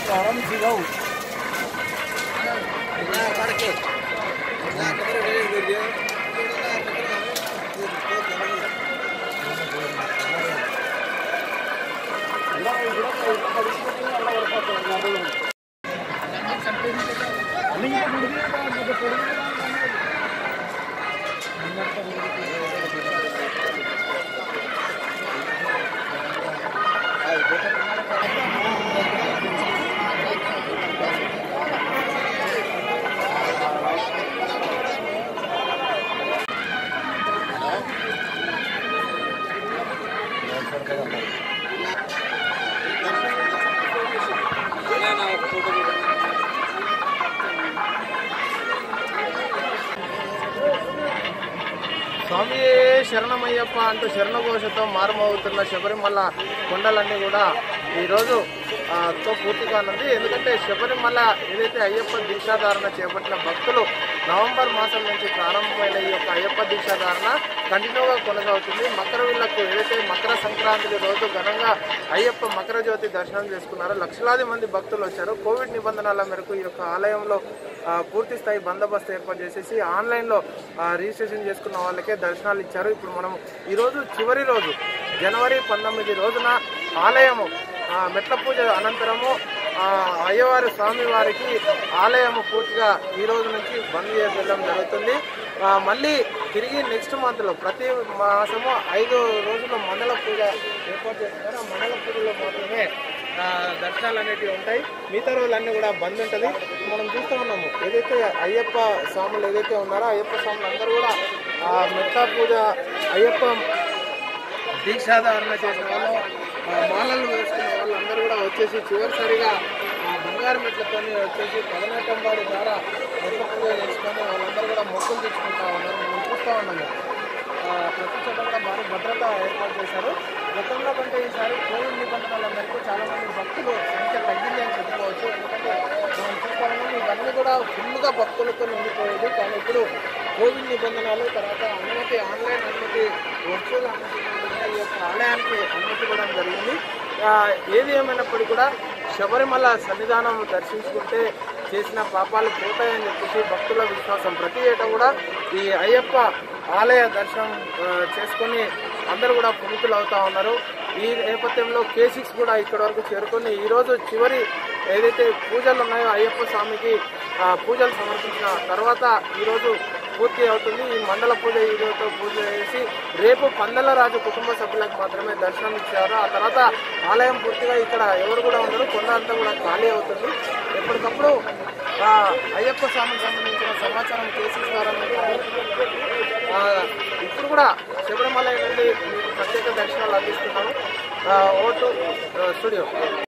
స్వామి శరణమయ్యప్ప అంటూ శరణఘోషతో మారుమవుతున్న శబరిమల కొండలన్నీ కూడా ఈరోజు ఆ, తో పూర్తి కానుంది ఎందుకంటే శబరిమల ఏదైతే అయ్యప్ప దీక్షాధారణ చేపట్టిన భక్తులు నవంబర్ మాసం నుంచి ప్రారంభమైన ఈ యొక్క అయ్యప్ప దీక్షాధారణ కంటిన్యూగా కొనసాగుతుంది మకర వీళ్లకు ఏదైతే మకర సంక్రాంతి రోజు ఘనంగా అయ్యప్ప మకర జ్యోతి దర్శనం చేసుకున్నారో లక్షలాది మంది భక్తులు వచ్చారు కోవిడ్ నిబంధనల మేరకు ఈ యొక్క ఆలయంలో ఆ, పూర్తి స్థాయి బందోబస్తు ఏర్పాటు చేసేసి ఆన్లైన్లో ఆ, రిజిస్ట్రేషన్ చేసుకున్న వాళ్ళకే దర్శనాలు ఇచ్చారు ఇప్పుడు మనం ఈరోజు చివరి రోజు జనవరి పంతొమ్మిది రోజున ఆలయము ఆ, మెట్ల పూజ అనంతరము ఆ, అయ్యవారి స్వామి వారికి ఆలయము పూర్తిగా ఈ రోజు నుంచి బంద్ చేయడం జరుగుతుంది ఆ, మళ్ళీ తిరిగి నెక్స్ట్ మంత్లో ప్రతి మాసము ఐదు రోజుల మండల పూజ ఏర్పాటు చేస్తున్నారు ఆ మండల పూజలో మాత్రమే ఆ, దర్శనాలు అనేటివి ఉంటాయి మిగతా రోజులన్నీ కూడా బంద్ ఉంటుంది మనం చూస్తూ ఉన్నాము ఏదైతే అయ్యప్ప స్వాములు ఏదైతే ఉన్నారో అయ్యప్ప స్వాములు అందరూ కూడా ఆ మెట్ల పూజ అయ్యప్ప దీక్షాధారణ చేసిన వాళ్ళు ఆ, మాలలు వేసుకున్న వాళ్ళందరూ కూడా వచ్చేసి చివరిసారిగా ఆ బంగారు మెట్లతో వచ్చేసి పదనెట్టంబాడు ద్వారా మెట్ల పూజ చేసుకొని వాళ్ళందరూ కూడా మొక్కులు తెచ్చుకుంటా ఉన్నారు మనం చూస్తూ ఉన్నాము ఆ, ప్రతి చోట కూడా భారీ భద్రత ఏర్పాటు చేశారు గతంలో కంటే ఈసారి కోవిడ్ నిబంధనల మేరకు చాలా మంది భక్తులు సంఖ్య తగ్గింది అని చెప్పుకోవచ్చు ఎందుకంటే మనం చూస్తా ఉన్నాం ఇవన్నీ కూడా ఫుల్గా భక్తులతో నిండిపోయేది కానీ ఇప్పుడు కోవిడ్ నిబంధనలు తర్వాత అనుమతి ఆన్లైన్ అనుమతి వర్చువల్ అనుమతి కూడా ఈ యొక్క ఆలయానికి అనుమతి ఇవ్వడం జరిగింది ఆ, ఏది ఏమైనప్పటికీ కూడా శబరిమల సన్నిధానం దర్శించుకుంటే చేసిన పాపాలు పోతాయని చెప్పేసి భక్తుల విశ్వాసం ప్రతి ఏటా కూడా ఈ అయ్యప్ప ఆలయ దర్శనం ఆ, చేసుకొని అందరూ కూడా పునీతులు అవుతా ఉన్నారు ఈ నేపథ్యంలో కే సిక్స్ కూడా ఇక్కడి వరకు చేరుకొని ఈరోజు చివరి ఏదైతే పూజలు ఉన్నాయో అయ్యప్ప స్వామికి ఆ, పూజలు సమర్పించిన తర్వాత ఈరోజు పూర్తి అవుతుంది ఈ మండల పూజ ఈరోజు పూజ చేసి రేపు పందల రాజు కుటుంబ సభ్యులకు మాత్రమే దర్శనం ఇచ్చారు ఆ తర్వాత ఆలయం పూర్తిగా ఇక్కడ ఎవరు కూడా ఉండరు కొండ అంతా కూడా ఖాళీ అవుతుంది ఎప్పటికప్పుడు ఆ, అయ్యప్ప స్వామికి సంబంధించిన సమాచారం కేసీ ద్వారా మీకు ఆ, ఇప్పుడు కూడా శబరిమల నుండి మీకు ప్రత్యేక దర్శనాలు అందిస్తున్నాము ఓటు స్టూడియో